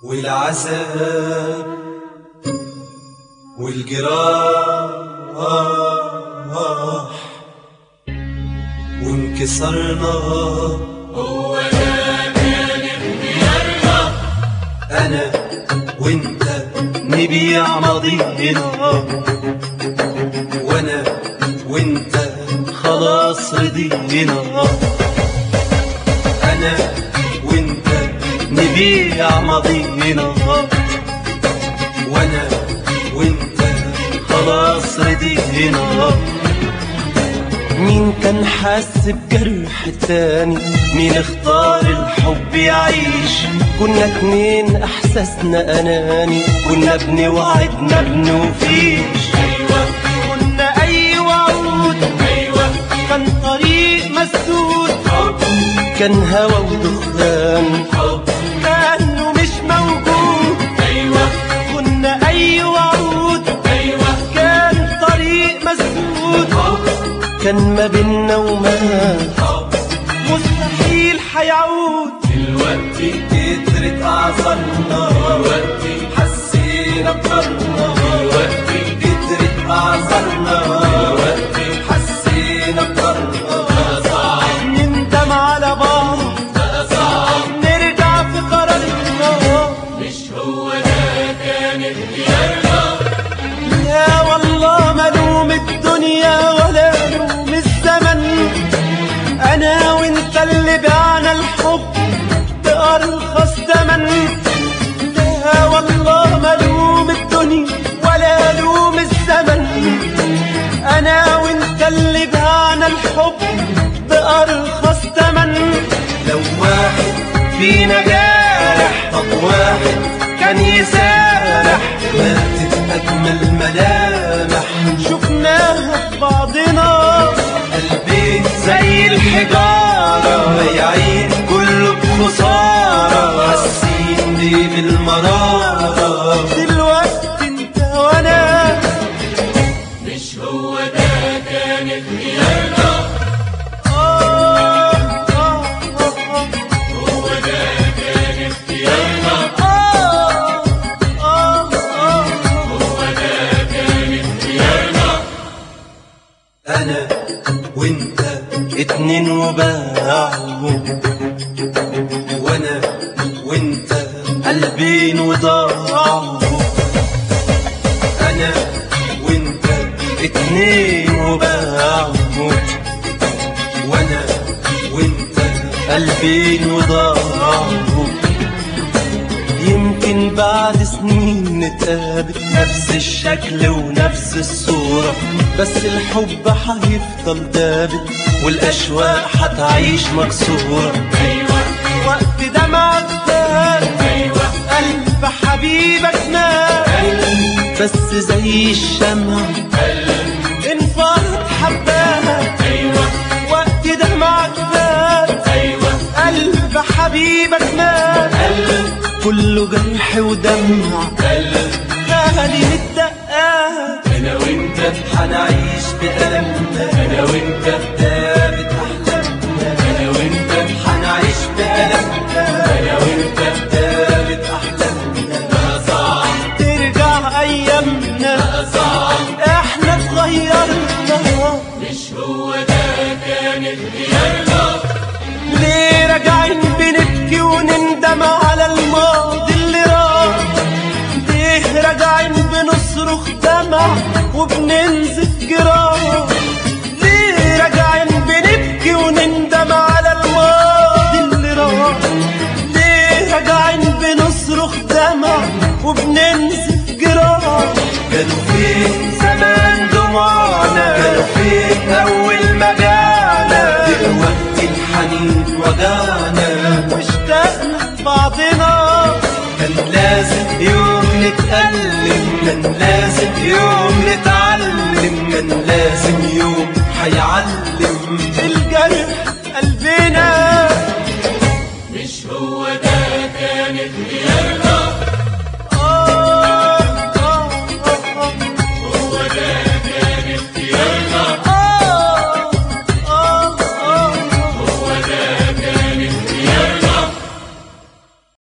والعذاب والجراح وانكسرنا هو ده كان اختيارنا انا وانت نبيع ماضينا وانا وانت خلاص رضينا انا وانت نبيع ماضينا وانا وانت خلاص رضينا مين كان حاسس بجرح التاني مين اختار الحب يعيش كنا اتنين احساسنا اناني كنا بنوعدنا بنوفيش ايوه كنا اي وعود ايوه كان طريق مسدود حب كان هوا ودخان حب كانه مش موجود ايوه كنا اي وعود ايوه كان طريق مسدود حب كان ما بينا وما حب مستحيل حيعود دلوقتي كترت أعصارنا دلوقتي حسينا بطرنا دلوقتي كترت أعصارنا دلوقتي حسينا بطرنا بقى صعب نندم على بعض بقى صعب نرجع في قرارنا مش هو ده كان اختيارنا لا والله ملوم الدنيا ولا لوم الزمن انا وانت اللي بعنا الحب بارخص تمن لا والله ملوم الدنيا ولا لوم الزمن انا وانت اللي بعنا الحب بارخص تمن لو واحد فينا جارح طب واحد كان يسارح ماتت اجمل ملامح شفناها في بعضنا قلبين زي الحجارة بايعين كله بخسارة حاسين ليه بالمرارة دلوقتي انت وانا مش هو ده كان اختيارنا آه آه آه هو ده كان اختيارنا آه آه آه هو ده كان اختيارنا انا وانت اتنين وباعوا وانا وانت قلبين وضاعوا انا وانت اتنين وباعوا وانا وانت قلبين وضاعوا يمكن بعد سنين نتقابل نفس الشكل ونفس الصورة بس الحب هيفضل دابت والأشواق هتعيش مكسورة ايوه وقت دمعك داب ايوه قلب حبيبك مات بس زي الشمع انفرد حباها ايوه وقت دمعك فات ايوه قلب حبيبك مات قلب كله جرح ودمع قلب غالي الدقات انا وانت هنعيش بألمنا انا وانت دابت أحلامنا انا وانت هنعيش بألمنا انا وانت دابت أحلامنا بقى صعب ترجع أيامنا بقى صعب احنا اتغيرنا مش هو ده كان اختيارنا ليه راجعين بنبكي ونندم على الماضي اللي راح ليه راجعين بنصرخ دمع وبننزف جراح ليه راجعين بنبكي ونندم على الماضي اللي راح ليه راجعين بنصرخ دمع وبننزف جراح كانوا فين زمان دموعنا كانوا فين اول ما جانا دلوقتي الحنين وجعنا واشتقنا بعضنا كان لازم يوم نتألم كان لازم يوم نتعلم كان لازم يوم هيعلم الجرح قلبنا مش هو ده كان اختيارنا